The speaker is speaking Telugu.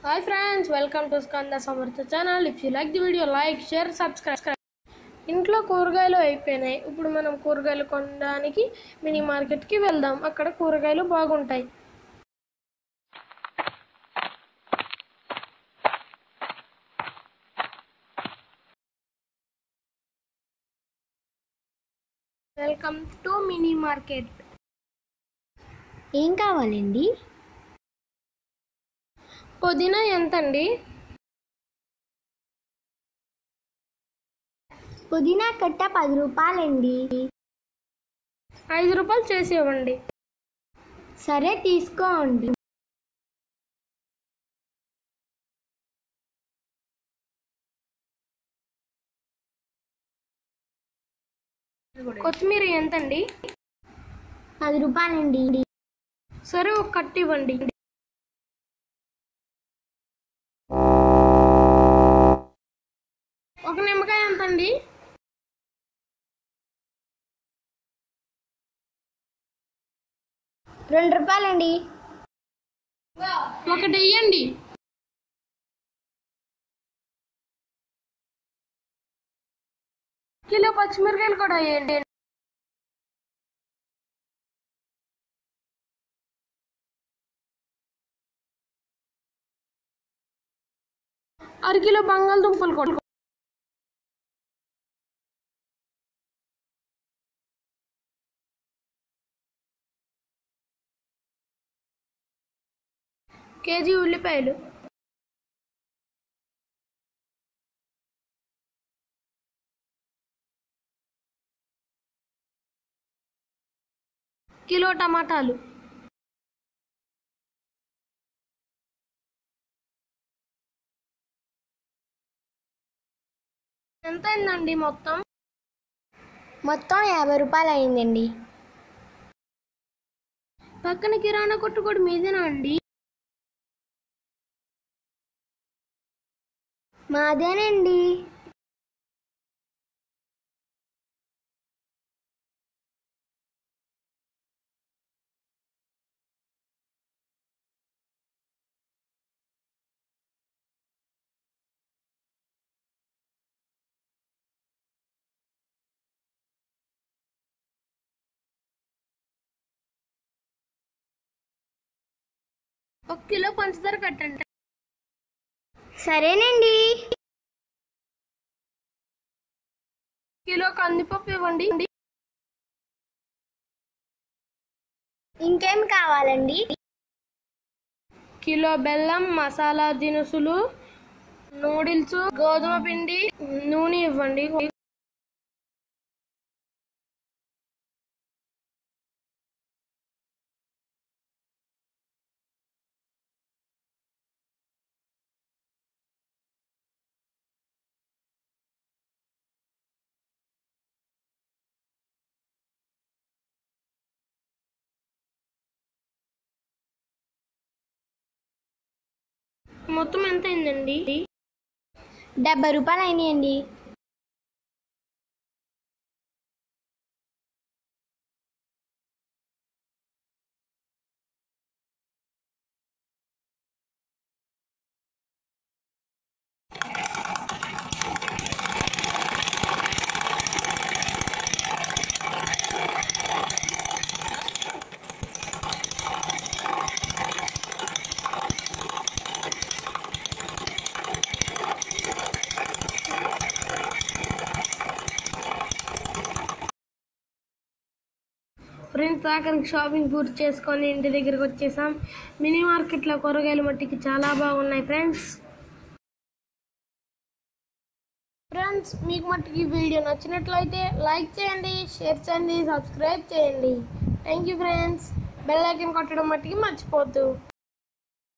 hi friends welcome to Skanda Samarth channel if you like the video like share subscribe ఇంట్లో కూరగాయలు అయిపోయినాయి ఇప్పుడు మనం కూరగాయలు కొనడానికి మినీ మార్కెట్కి వెళ్దాం అక్కడ కూరగాయలు బాగుంటాయి వెల్కమ్ టు మినీ మార్కెట్ ఏం కావాలండి పుదీనా ఎంతండి పుదీనా కట్ట పది రూపాయలండి ఐదు రూపాయలు చేసి ఇవ్వండి సరే తీసుకోండి కొత్తిమీర ఎంతండి పది రూపాయలండి సరే ఒక కట్టు ఇవ్వండి ఒక నిమ్మకాయ ఎంతండి రెండు రూపాయలండి ఒకటి ఇయ్యండి కిలో పచ్చిమిరకాయలు కూడా వేయండి అరకిలో బంగాళదుంపలు కూడా కేజీ ఉల్లిపాయలు కిలో టమాటాలు ఎంత అయిందండి మొత్తం మొత్తం యాభై రూపాయలు అయిందండి పక్కన కిరాణా కొట్టు కూడా మీదేనా అండి మాదేనండి ఒక కిలో పంచదార కట్టండి సరేనండి కిలో కందిపప్పు ఇవ్వండి ఇంకేం కావాలండి కిలో బెల్లం మసాలా దినుసులు నూడిల్స్ గోధుమ పిండి నూనె ఇవ్వండి మొత్తం ఎంత అయిందండి డెబ్బై రూపాయలు అయినాయండి ఫ్రెండ్స్ ఆఖరికి షాపింగ్ పూర్తి చేసుకొని ఇంటి దగ్గరికి వచ్చేసాం మినీ మార్కెట్లో కూరగాయలు మట్టికి చాలా బాగున్నాయి ఫ్రెండ్స్ ఫ్రెండ్స్ మీకు మట్టికి వీడియో నచ్చినట్లయితే లైక్ చేయండి షేర్ చేయండి సబ్స్క్రైబ్ చేయండి thank you friends bell icon కొట్టడం మట్టికి మర్చిపోద్దు